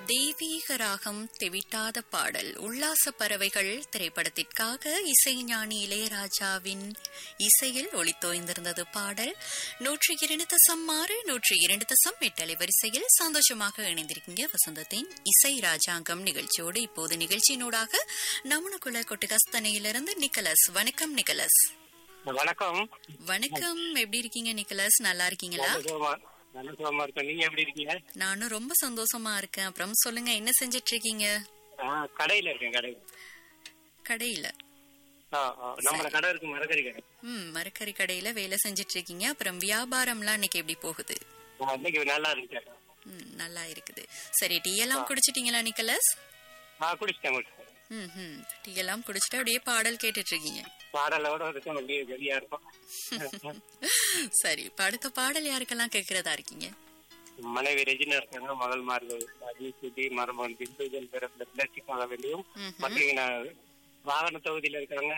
தெய்வீக ராகம் தெவிட்டாத பாடல் உல்லாச பறவைகள் திரைப்படத்திற்காக இசைஞானி இளையராஜாவின் இசையில் ஒளித்தோய்ந்திருந்தது பாடல் நூற்றி இரண்டு தசம் ஆறு நூற்றி இரண்டு தசம் எட்டு அலைவரிசையில் சந்தோஷமாக இணைந்திருக்கீங்க வசந்தத்தின் இசை ராஜாங்கம் நிகழ்ச்சியோடு இப்போது நிகழ்ச்சியினூடாக நமனுக்குள்ள கொட்டுகஸ்தனையிலிருந்து நிக்கலஸ் வணக்கம் நிக்கலஸ் வணக்கம் வணக்கம் எப்படி இருக்கீங்க நிக்கலஸ் நல்லா இருக்கீங்களா நல்ல சுகமா நல்ல சுகமா இருக்கேன் நீங்க எப்படி இருக்கீங்க நானும் ரொம்ப சந்தோஷமா இருக்கேன் அப்புறம் சொல்லுங்க என்ன செஞ்சிட்டு இருக்கீங்க ஆ, கடையில இருக்கேன் கடையில கடையில ஆ, ஆ, நம்மள கடை இருக்கு மரக்கறி கடை ம் மரக்கறி கடையில வேலை செஞ்சிட்டு இருக்கீங்க அப்புறம் வியாபாரம்லாம் இன்னைக்கு எப்படி போகுது ஆ, இன்னைக்கு நல்லா இருக்கு ம் நல்லா இருக்குது சரி டீ எல்லாம் குடிச்சிட்டீங்களா நிக்கலஸ் ஆ குடிச்சிட்டேன் குடிச்சிட்டேன் ம் ம் டீ எல்லாம் குடிச்சிட்டு அப்படியே பாடல் கேட்டுட்டு இருக்கீங்க பாடலோட இருக்கும் அப்படியே வெளியா இருக்கும் சரி இப்ப அடுத்த பாடல் யாருக்கெல்லாம் கேட்கறதா இருக்கீங்க மனைவி ரெஜினா இருக்காங்க மகள்மார்கள் அஜி சுதி மருமகன் பிந்துஜன் பிறந்த பிளர்ச்சிக்காக வேண்டியும் ம்ஹும். மற்றும் நான் வாகன தொகுதியில இருக்காங்க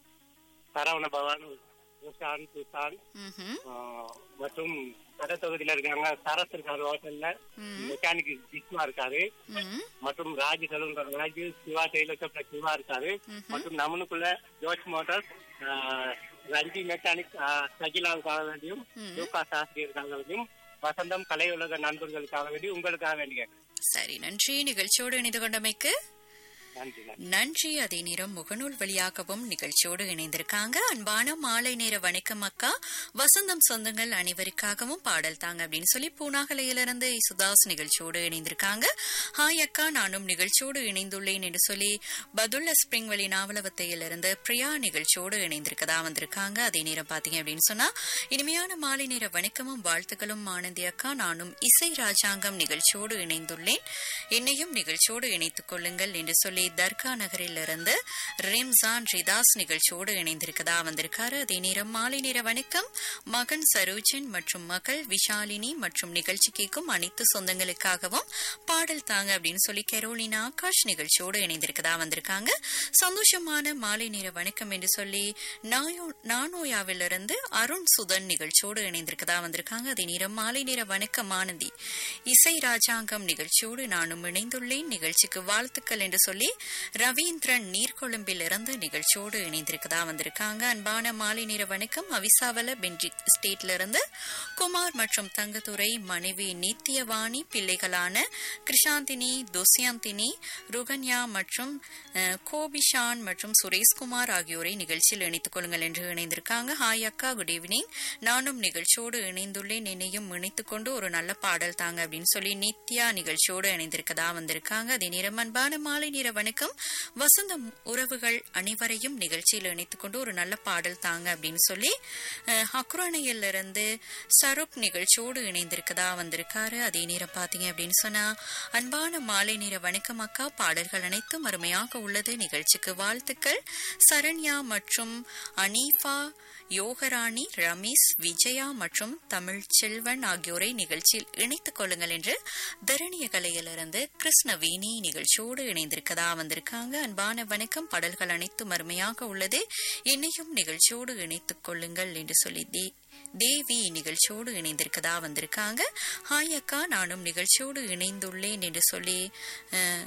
சரவண பவான் சுசான் சுசான் ம்ஹும். ஆ, மற்றும் கடை தொகுதியில இருக்காங்க சரஸ் இருக்காரு ஹோட்டல்ல ம். மெக்கானிக் ஜிஸ்மா இருக்காரு ம் மற்றும் ராஜ் சொல்லுங்க ராஜ் சிவா டெய்லர் ஷாப்ல சிவா இருக்காரு மற்றும் நம்மளுக்குள்ள ஜோர்ஜ் மோட்டார்ஸ் ஆஹ், ரஞ்சி மெக்கானிக் ஆஹ், சகிலாவுக்காக வேண்டியும் லூகாஸ் ஆசிரியருக்காக வேண்டியும் வசந்தம் கலை உலக நண்பர்களுக்காக வேண்டியும் உங்களுக்காக வேண்டிய சரி நன்றி நிகழ்ச்சியோடு இணைந்து கொண்டமைக்கு நன்றி நன்றி நன்றி அதே நேரம் முகநூல் வழியாகவும் நிகழ்ச்சியோடு இணைந்திருக்காங்க அன்பான மாலை நேர வணக்கம் அக்கா வசந்தம் சொந்தங்கள் அனைவருக்காகவும் பாடல் தாங்க அப்படின்னு சொல்லி பூனாகலையிலிருந்து சுதாஸ் நிகழ்ச்சியோடு இணைந்திருக்காங்க ஹாய் அக்கா நானும் நிகழ்ச்சியோடு இணைந்துள்ளேன் என்று சொல்லி பதுல்ல ஸ்பிரிங் வழி நாவலவத்தையிலிருந்து பிரியா நிகழ்ச்சியோடு இணைந்திருக்கதா வந்திருக்காங்க அதே நேரம் பாத்தீங்க அப்படின்னு சொன்னா இனிமையான மாலை நேர வணக்கமும் வாழ்த்துக்களும் ஆனந்தி அக்கா நானும் இசை ராஜாங்கம் நிகழ்ச்சியோடு இணைந்துள்ளேன் என்னையும் நிகழ்ச்சியோடு இணைத்துக் கொள்ளுங்கள் என்று சொல்லி தர்கா நகரிலிருந்து ரேம்சான் ரிதாஸ் நிகழ்ச்சியோடு இணைந்திருக்கதா வந்திருக்காரு அதே நேரம் மாலை நேர வணக்கம் மகன் சரோஜன் மற்றும் மகள் விஷாலினி மற்றும் நிகழ்ச்சி கேட்கும் அனைத்து சொந்தங்களுக்காகவும் பாடல் தாங்க அப்படின்னு சொல்லி கெரோலினா ஆகாஷ் நிகழ்ச்சியோடு இணைந்திருக்கதா வந்திருக்காங்க சந்தோஷமான மாலை நேர வணக்கம் என்று சொல்லி நாயோ நானோயாவிலிருந்து அருண் சுதன் நிகழ்ச்சியோடு இணைந்திருக்கதா வந்திருக்காங்க அதே நேரம் மாலை நேர வணக்கம் ஆனந்தி இசை ராஜாங்கம் நிகழ்ச்சியோடு நானும் இணைந்துள்ளேன் நிகழ்ச்சிக்கு வாழ்த்துக்கள் என்று சொல்லி ரவீந்திரன் நீர்கொழும்பில் இருந்து நிகழ்ச்சியோடு இணைந்திருக்கதா வந்திருக்காங்க அன்பான மாலை நேர வணக்கம் அவிசாவல பென்ஜி ஸ்டேட்ல இருந்து குமார் மற்றும் தங்கத்துறை மனைவி நித்யவாணி பிள்ளைகளான கிருஷாந்தினி துஷ்யந்தினி ருகன்யா மற்றும் அஹ், கோபிஷான் மற்றும் சுரேஷ்குமார் ஆகியோரை நிகழ்ச்சியில் இணைத்துக் கொள்ளுங்கள் என்று இணைந்திருக்காங்க ஹாய் அக்கா குட் ஈவினிங் நானும் நிகழ்ச்சியோடு இணைந்துள்ளேன் என்னையும் இணைத்துக் கொண்டு ஒரு நல்ல பாடல் தாங்க அப்படின்னு சொல்லி நித்யா நிகழ்ச்சியோடு இணைந்திருக்கதா வந்திருக்காங்க அதே நேரம் அன்பான மாலை நேர வணக்கம் வசந்த உறவுகள் அனைவரையும் நிகழ்ச்சியில் இணைத்துக் கொண்டு ஒரு நல்ல பாடல் தாங்க அப்படின்னு சொல்லி அஹ், அக்ரோனையில இருந்து சருப் நிகழ்ச்சியோடு இணைந்திருக்கதா வந்திருக்காரு அதே நேரம் பாத்தீங்க அப்படின்னு சொன்னா அன்பான மாலை நேர வணக்கம் அக்கா பாடல்கள் அனைத்தும் அருமையாக உள்ளது நிகழ்ச்சிக்கு வாழ்த்துக்கள் சரண்யா மற்றும் அனீஃபா யோகராணி ரமேஷ் விஜயா மற்றும் தமிழ் செல்வன் ஆகியோரை நிகழ்ச்சியில் இணைத்துக் கொள்ளுங்கள் என்று தரணிய கலையிலிருந்து கிருஷ்ணவேணி நிகழ்ச்சியோடு இணைந்திருக்கதா வந்திருக்காங்க அன்பான வணக்கம் பாடல்கள் அனைத்தும் அருமையாக உள்ளது என்னையும் நிகழ்ச்சியோடு இணைத்துக் கொள்ளுங்கள் என்று சொல்லி தே தேவி நிகழ்ச்சியோடு இணைந்திருக்கதா வந்திருக்காங்க ஹாய் அக்கா நானும் நிகழ்ச்சியோடு இணைந்துள்ளேன் என்று சொல்லி அஹ்,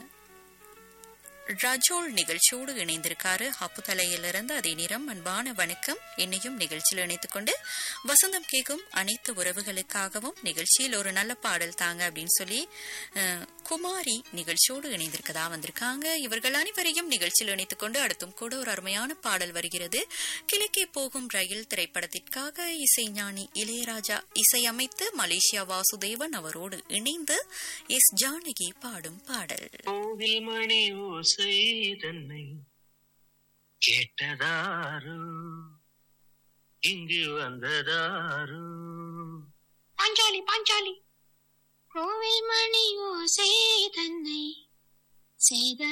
ரஜோல் நிகழ்ச்சியோடு இணைந்திருக்காரு அப்புதலையிலிருந்து அதே நேரம் அன்பான வணக்கம் என்னையும் நிகழ்ச்சியில் இணைத்துக் கொண்டு வசந்தம் கேட்கும் அனைத்து உறவுகளுக்காகவும் நிகழ்ச்சியில் ஒரு நல்ல பாடல் தாங்க அப்படின்னு சொல்லி அஹ், குமாரி நிகழ்ச்சியோடு இணைந்திருக்கதா வந்திருக்காங்க இவர்கள் அனைவரையும் நிகழ்ச்சியில் இணைத்துக் கொண்டு அடுத்தும் கூட ஒரு அருமையான பாடல் வருகிறது கிழக்கே போகும் ரயில் திரைப்படத்திற்காக இசைஞானி இளையராஜா இசையமைத்து மலேசியா வாசுதேவன் அவரோடு இணைந்து எஸ் ஜானகி பாடும் பாடல் கோவில் மணி ஓசை தன்னை கேட்டதாரு இங்கு வந்ததாரு பாஞ்சாலி பாஞ்சாலி கோவில் மணி ஓசை தன்னை செய்த